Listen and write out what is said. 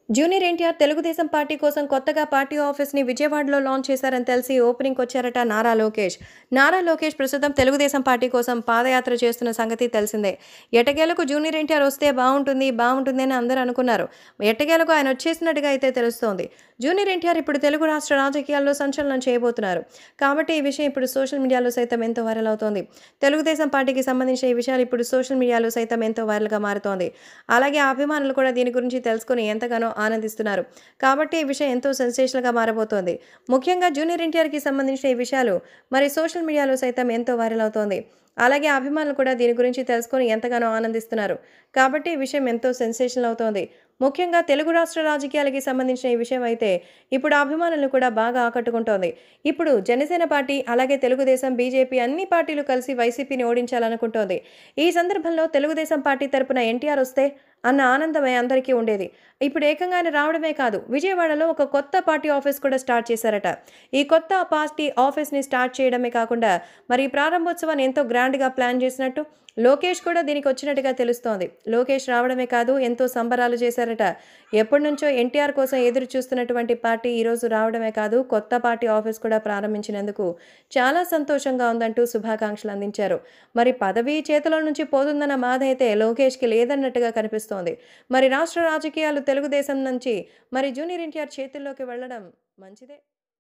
junior NTR Telugu Desam party కోసం కొత్తగా party ఆఫీస్ని విజయవాడలో లాంచ్ చేశారని తెలిసి ఓపెనింగ్ వచ్చారట నారా లోకేష్ నారా లోకేష్ ప్రస్తుతం తెలుగుదేశం పార్టీ కోసం పాదయాత్ర చేస్తున్న సంగతి తెలిసిందే ఎటకేలకు జూనియర్ ఎన్టీఆర్ వస్తే బాగుంటుంది బాగుంటుంది అని అందరూ అనుకున్నారు ఎట్టకేలకు ఆయన వచ్చేసినట్టుగా అయితే తెలుస్తోంది జూనియర్ ఎన్టీఆర్ ఇప్పుడు తెలుగు రాష్ట్ర రాజకీయాల్లో సంచలనం చేయబోతున్నారు కాబట్టి ఈ విషయం ఇప్పుడు సోషల్ మీడియాలో సైతం ఎంతో వైరల్ అవుతోంది తెలుగుదేశం పార్టీకి సంబంధించిన ఈ విషయాలు ఇప్పుడు సోషల్ మీడియాలో సైతం ఎంతో వైరల్గా మారుతోంది అలాగే ఆ అభిమానులు కూడా దీని గురించి తెలుసుకుని ఎంతగానో ఆనందిస్తున్నారు కాబట్టి ఈ విషయం ఎంతో సెన్సేషనల్గా మారబోతోంది ముఖ్యంగా జూనియర్ ఎన్టీఆర్కి సంబంధించిన ఈ విషయాలు మరి సోషల్ మీడియాలో సైతం ఎంతో వైరల్ అవుతోంది అలాగే అభిమానులు కూడా దీని గురించి తెలుసుకొని ఎంతగానో ఆనందిస్తున్నారు కాబట్టి ఈ విషయం ఎంతో సెన్సేషనల్ అవుతోంది ముఖ్యంగా తెలుగు రాష్ట్ర రాజకీయాలకి సంబంధించిన ఈ విషయం అయితే ఇప్పుడు అభిమానులను కూడా బాగా ఆకట్టుకుంటోంది ఇప్పుడు జనసేన పార్టీ అలాగే తెలుగుదేశం బీజేపీ అన్ని పార్టీలు కలిసి వైసీపీని ఓడించాలనుకుంటోంది ఈ సందర్భంలో తెలుగుదేశం పార్టీ తరపున ఎన్టీఆర్ వస్తే అన్న ఆనందమే అందరికీ ఉండేది ఇప్పుడు ఏకంగా ఆయన రావడమే కాదు విజయవాడలో ఒక కొత్త పార్టీ ఆఫీస్ కూడా స్టార్ట్ చేశారట ఈ కొత్త పార్టీ ఆఫీస్ని స్టార్ట్ చేయడమే కాకుండా మరి ఈ ప్రారంభోత్సవాన్ని ఎంతో గ్రాండ్గా ప్లాన్ చేసినట్టు లోకేష్ కూడా దీనికి వచ్చినట్టుగా తెలుస్తోంది లోకేష్ రావడమే కాదు ఎంతో సంబరాలు చేశారట ఎప్పటి నుంచో ఎన్టీఆర్ కోసం ఎదురు చూస్తున్నటువంటి పార్టీ ఈరోజు రావడమే కాదు కొత్త పార్టీ ఆఫీస్ కూడా ప్రారంభించినందుకు చాలా సంతోషంగా ఉందంటూ శుభాకాంక్షలు అందించారు మరి పదవి చేతిలో నుంచి పోతుందన్న బాధ అయితే లోకేష్కి లేదన్నట్టుగా కనిపిస్తోంది మరి రాష్ట్ర రాజకీయాలు తెలుగుదేశం నుంచి మరి జూనియర్ ఎన్టీఆర్ చేతుల్లోకి వెళ్ళడం మంచిదే